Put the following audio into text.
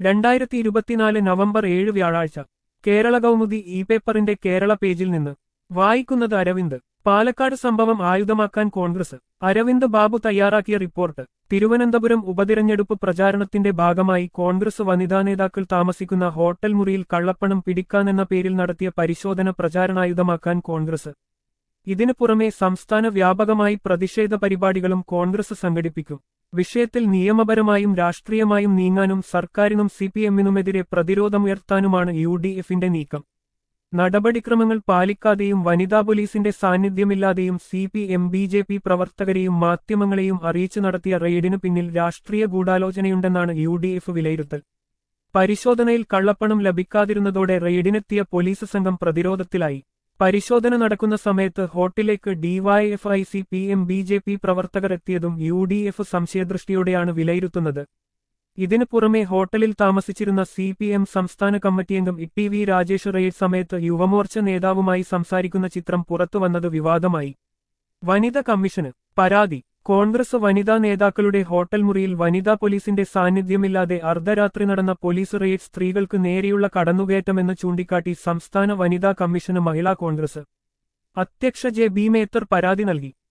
രണ്ടായിരത്തി ഇരുപത്തിനാല് നവംബർ ഏഴ് വ്യാഴാഴ്ച കേരള കൗമുദി ഇ പേപ്പറിന്റെ കേരള പേജിൽ നിന്ന് വായിക്കുന്നത് അരവിന്ദ് പാലക്കാട് സംഭവം ആയുധമാക്കാൻ കോൺഗ്രസ് അരവിന്ദ് ബാബു തയ്യാറാക്കിയ റിപ്പോർട്ട് തിരുവനന്തപുരം ഉപതിരഞ്ഞെടുപ്പ് പ്രചാരണത്തിന്റെ ഭാഗമായി കോൺഗ്രസ് വനിതാ നേതാക്കൾ താമസിക്കുന്ന ഹോട്ടൽ മുറിയിൽ കള്ളപ്പണം പിടിക്കാനെന്ന പേരിൽ നടത്തിയ പരിശോധന പ്രചാരണായുധമാക്കാൻ കോൺഗ്രസ് ഇതിനു പുറമെ സംസ്ഥാന വ്യാപകമായി പ്രതിഷേധ പരിപാടികളും കോൺഗ്രസ് സംഘടിപ്പിക്കും വിഷയത്തിൽ നിയമപരമായും രാഷ്ട്രീയമായും നീങ്ങാനും സർക്കാരിനും സി പി എമ്മിനുമെതിരെ പ്രതിരോധമുയർത്താനുമാണ് യു ഡി എഫിന്റെ നീക്കം നടപടിക്രമങ്ങൾ പാലിക്കാതെയും വനിതാ പോലീസിന്റെ സാന്നിധ്യമില്ലാതെയും C P M B J P പ്രവർത്തകരെയും മാധ്യമങ്ങളെയും അറിയിച്ചു നടത്തിയ റെയ്ഡിനു പിന്നിൽ രാഷ്ട്രീയ ഗൂഢാലോചനയുണ്ടെന്നാണ് യു ഡി എഫ് വിലയിരുത്തൽ പരിശോധനയിൽ കള്ളപ്പണം ലഭിക്കാതിരുന്നതോടെ റെയ്ഡിനെത്തിയ പോലീസ് സംഘം പ്രതിരോധത്തിലായി പരിശോധന നടക്കുന്ന സമയത്ത് ഹോട്ടലിലേക്ക് DYFI C P M B J P പ്രവർത്തകർ എത്തിയതും യു ഡി എഫ് സംശയദൃഷ്ടിയോടെയാണ് വിലയിരുത്തുന്നത് ഇതിനു പുറമെ ഹോട്ടലിൽ താമസിച്ചിരുന്ന സി പി എം സംസ്ഥാന കമ്മിറ്റിയംഗം ഇ വി രാജേഷ് റെയ്ഡ് സമയത്ത് യുവമോർച്ച നേതാവുമായി സംസാരിക്കുന്ന ചിത്രം പുറത്തുവന്നത് വിവാദമായി വനിത കമ്മീഷന് പരാതി കോൺഗ്രസ് വനിതാ നേതാക്കളുടെ ഹോട്ടൽ മുറിയിൽ വനിതാ പോലീസിന്റെ സാന്നിധ്യമില്ലാതെ അർദ്ധരാത്രി നടന്ന പോലീസ് റെയ്ഡ് സ്ത്രീകൾക്ക് നേരെയുള്ള കടന്നുകയറ്റമെന്ന് ചൂണ്ടിക്കാട്ടി സംസ്ഥാന വനിതാ കമ്മീഷന് മഹിളാ കോൺഗ്രസ് അധ്യക്ഷ ജെ ബി മേത്തർ പരാതി നൽകി